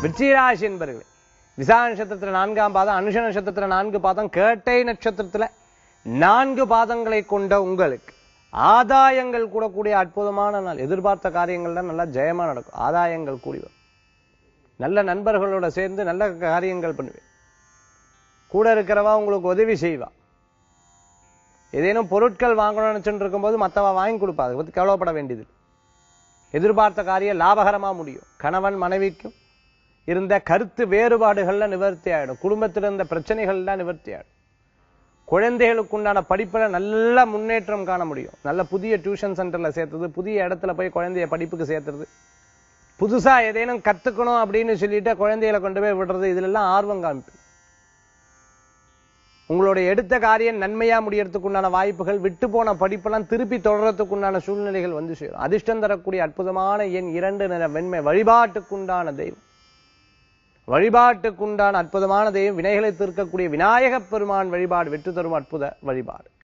விருச்சிகராசி என்பர்களே விசா நட்சத்திரத்துல நான்காம் பாதம் அனுஷ நட்சத்திரத்துல நான்கு பாதம் கேட்டை நட்சத்திரத்துல நான்கு பாதங்களை கொண்ட உங்களுக்கு ஆதாயங்கள் கூடக்கூடிய அற்புதமான நாள் எதிர்பார்த்த காரியங்கள்லாம் நல்லா ஜெயமா நடக்கும் ஆதாயங்கள் கூடி வரும் நல்ல நண்பர்களோட சேர்ந்து நல்ல காரியங்கள் பண்ணுவேன் கூட இருக்கிறவா உங்களுக்கு உதவி செய்வா ஏதேனும் பொருட்கள் வாங்கணும்னு நினைச்சுட்டு இருக்கும்போது மத்தவா வாங்கி கொடுப்பா அதை பத்தி கவலைப்பட வேண்டியது இல்லை. எதிர்பார்த்த காரியம் லாபகரமா முடியும் கணவன் மனைவிக்கும் இருந்த கருத்து வேறுபாடுகள்ல நிவர்த்தி ஆயிடும் குடும்பத்தில் இருந்த பிரச்சனைகள்லாம் நிவர்த்தி ஆயிடும் குழந்தைகளுக்கு உண்டான படிப்புல நல்ல முன்னேற்றம் காண முடியும் நல்ல புதிய டியூஷன் சென்டர்ல சேர்த்தது புதிய இடத்துல போய் குழந்தைய படிப்புக்கு சேர்த்துறது புதுசா ஏதேனும் கத்துக்கணும் அப்படின்னு சொல்லிட்டு குழந்தைகளை கொண்டு போய் விடுறது இதுல எல்லாம் ஆர்வம் காமிப்பு உங்களுடைய எடுத்த காரியம் நன்மையா முடியறதுக்கு உண்டான வாய்ப்புகள் விட்டு போன படிப்பெல்லாம் திருப்பி தொடர்றதுக்கு உண்டான சூழ்நிலைகள் வந்து சேரும் அதிர்ஷ்டம் தரக்கூடிய அற்புதமான எண் இரண்டு நிற வெண்மை வழிபாட்டுக்குண்டான தெய்வம் வழிபாட்டுக்குண்டான அற்புதமான தெய்வம் வினைகளை தீர்க்கக்கூடிய விநாயகப் பெருமான் வழிபாடு வெற்றி தரும் அற்புத வழிபாடு